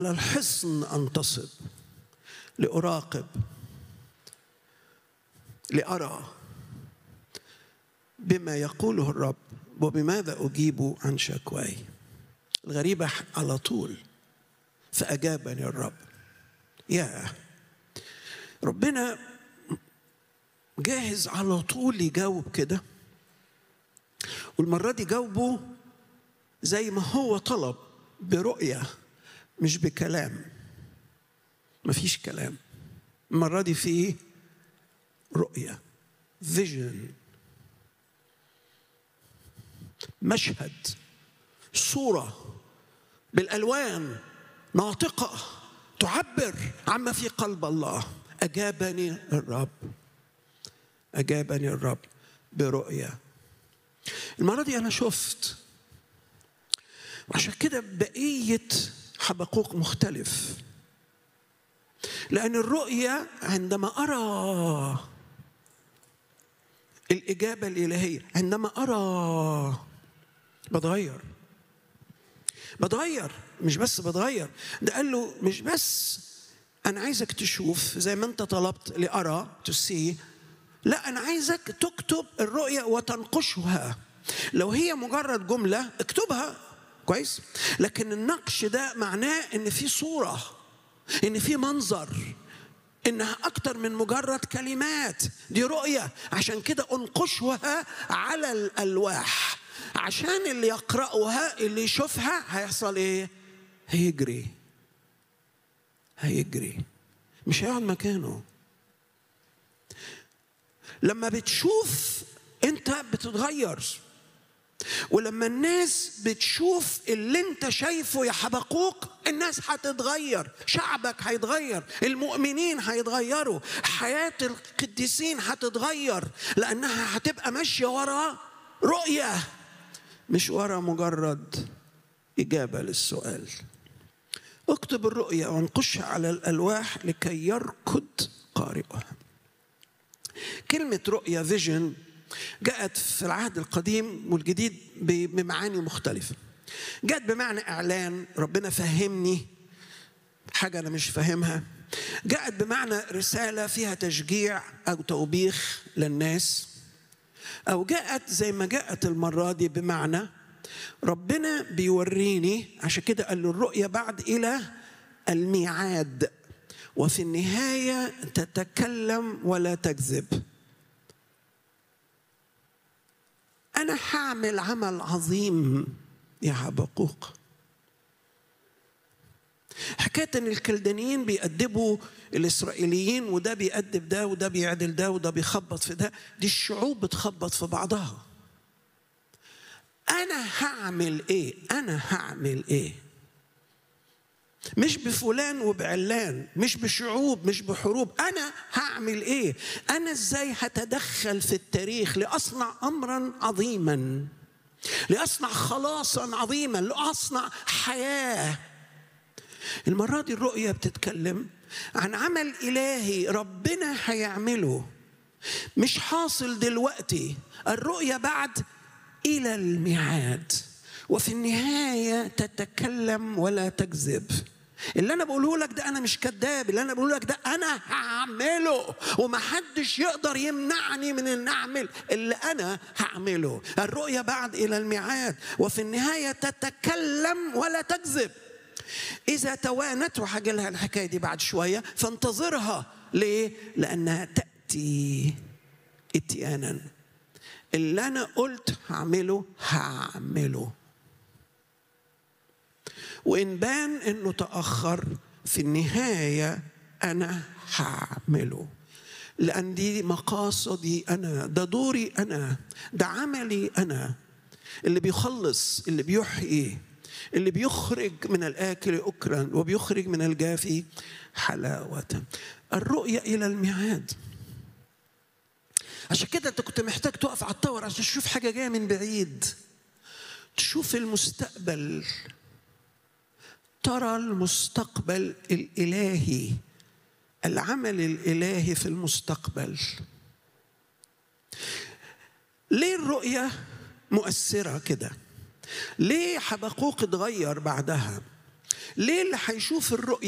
على الحصن انتصب لاراقب لارى بما يقوله الرب وبماذا اجيب عن شكواي الغريبه على طول فاجابني الرب يا ربنا جاهز على طول يجاوب كده والمره دي جاوبه زي ما هو طلب برؤيه مش بكلام مفيش كلام المره دي في رؤيه فيجن مشهد صوره بالالوان ناطقه تعبر عما في قلب الله اجابني الرب اجابني الرب برؤيه المره دي انا شفت وعشان كده بقيه حبقوق مختلف لان الرؤيه عندما ارى الاجابه الالهيه عندما ارى بتغير بتغير مش بس بتغير ده قال له مش بس انا عايزك تشوف زي ما انت طلبت لارى تو سي لا انا عايزك تكتب الرؤيه وتنقشها لو هي مجرد جمله اكتبها كويس لكن النقش ده معناه ان في صوره ان في منظر انها اكتر من مجرد كلمات دي رؤيه عشان كده انقشها على الالواح عشان اللي يقراها اللي يشوفها هيحصل ايه هيجري هيجري مش هيقعد مكانه لما بتشوف انت بتتغير ولما الناس بتشوف اللي انت شايفه يا حبقوق الناس هتتغير شعبك هيتغير المؤمنين هيتغيروا حياة القديسين هتتغير لأنها هتبقى ماشية ورا رؤية مش ورا مجرد إجابة للسؤال اكتب الرؤية وانقشها على الألواح لكي يركض قارئها كلمة رؤية فيجن جاءت في العهد القديم والجديد بمعاني مختلفة جاءت بمعنى إعلان ربنا فهمني حاجة أنا مش فاهمها جاءت بمعنى رسالة فيها تشجيع أو توبيخ للناس أو جاءت زي ما جاءت المرة دي بمعنى ربنا بيوريني عشان كده قال له الرؤية بعد إلى الميعاد وفي النهاية تتكلم ولا تكذب أنا هعمل عمل عظيم يا حبقوق حكاية إن الكلدانيين بيأدبوا الإسرائيليين وده بيأدب ده وده بيعدل ده وده بيخبط في ده دي الشعوب بتخبط في بعضها أنا هعمل إيه؟ أنا هعمل إيه؟ مش بفلان وبعلان مش بشعوب مش بحروب انا هعمل ايه انا ازاي هتدخل في التاريخ لاصنع امرا عظيما لاصنع خلاصا عظيما لاصنع حياه المره دي الرؤيه بتتكلم عن عمل الهي ربنا هيعمله مش حاصل دلوقتي الرؤيه بعد الى الميعاد وفي النهايه تتكلم ولا تكذب اللي انا بقوله لك ده انا مش كذاب اللي انا بقوله لك ده انا هعمله ومحدش يقدر يمنعني من ان اعمل اللي انا هعمله الرؤيه بعد الى الميعاد وفي النهايه تتكلم ولا تكذب اذا توانت وهاجي لها الحكايه دي بعد شويه فانتظرها ليه لانها تاتي اتيانا اللي انا قلت هعمله هعمله وإن بان إنه تأخر في النهاية أنا هعمله لأن دي مقاصدي أنا ده دوري أنا ده عملي أنا اللي بيخلص اللي بيحيي اللي بيخرج من الآكل أكرا وبيخرج من الجافي حلاوة الرؤية إلى الميعاد عشان كده انت كنت محتاج تقف على الطور عشان تشوف حاجه جايه من بعيد تشوف المستقبل ترى المستقبل الالهي العمل الالهي في المستقبل ليه الرؤيه مؤثره كده ليه حبقوق اتغير بعدها ليه اللي هيشوف الرؤية